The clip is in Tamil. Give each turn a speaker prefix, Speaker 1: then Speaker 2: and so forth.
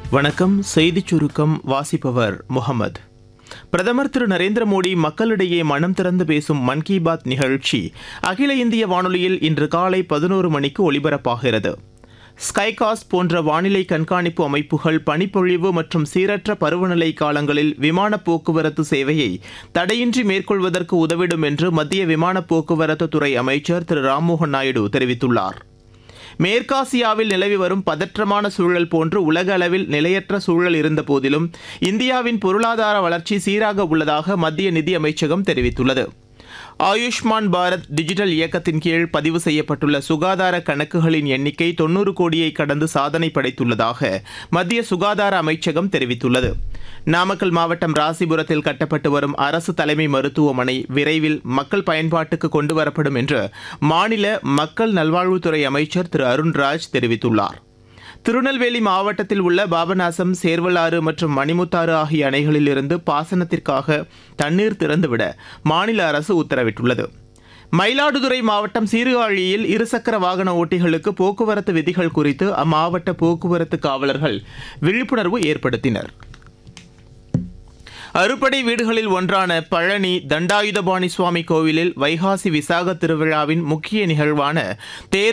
Speaker 1: வணக்கம் செய்திச் சுருக்கம் வாசிப்பவர் முகமது பிரதமர் திரு நரேந்திர மோடி மக்களிடையே மனம் திறந்து பேசும் மன் கி பாத் நிகழ்ச்சி அகில இந்திய வானொலியில் இன்று காலை பதினோரு மணிக்கு ஒலிபரப்பாகிறது ஸ்கைகாஸ்ட் போன்ற வானிலை கண்காணிப்பு அமைப்புகள் பனிப்பொழிவு மற்றும் சீரற்ற பருவநிலை காலங்களில் விமான போக்குவரத்து சேவையை தடையின்றி மேற்கொள்வதற்கு உதவிடும் என்று மத்திய விமான போக்குவரத்து துறை அமைச்சர் திரு ராம்மோகன் நாயுடு தெரிவித்துள்ளார் மேற்காசியாவில் நிலவி வரும் பதற்றமான சூழல் போன்று உலக அளவில் நிலையற்ற சூழல் இருந்த போதிலும் இந்தியாவின் பொருளாதார வளர்ச்சி சீராக உள்ளதாக மத்திய நிதி அமைச்சகம் தெரிவித்துள்ளது ஆயுஷ்மான் பாரத் டிஜிட்டல் இயக்கத்தின் கீழ் பதிவு செய்யப்பட்டுள்ள சுகாதார கணக்குகளின் எண்ணிக்கை தொன்னூறு கோடியை கடந்து சாதனை படைத்துள்ளதாக மத்திய சுகாதார அமைச்சகம் தெரிவித்துள்ளது நாமக்கல் மாவட்டம் ராசிபுரத்தில் கட்டப்பட்டு வரும் அரசு தலைமை மருத்துவமனை விரைவில் மக்கள் பயன்பாட்டுக்கு கொண்டு வரப்படும் என்று மாநில மக்கள் நல்வாழ்வுத்துறை அமைச்சர் திரு அருண்ராஜ் தெரிவித்துள்ளார் திருநெல்வேலி மாவட்டத்தில் உள்ள பாபநாசம் சேர்வலாறு மற்றும் மணிமுத்தாறு ஆகிய அணைகளில் இருந்து பாசனத்திற்காக தண்ணீர் திறந்துவிட மாநில அரசு உத்தரவிட்டுள்ளது மயிலாடுதுறை மாவட்டம் சீர்காழியில் இருசக்கர வாகன ஓட்டிகளுக்கு போக்குவரத்து விதிகள் குறித்து அம்மாவட்ட போக்குவரத்து காவலர்கள் விழிப்புணர்வு ஏற்படுத்தினர் அறுபடை வீடுகளில் ஒன்றான பழனி தண்டாயுதபாணி சுவாமி கோவிலில் வைகாசி விசாக திருவிழாவின் முக்கிய நிகழ்வான தேர்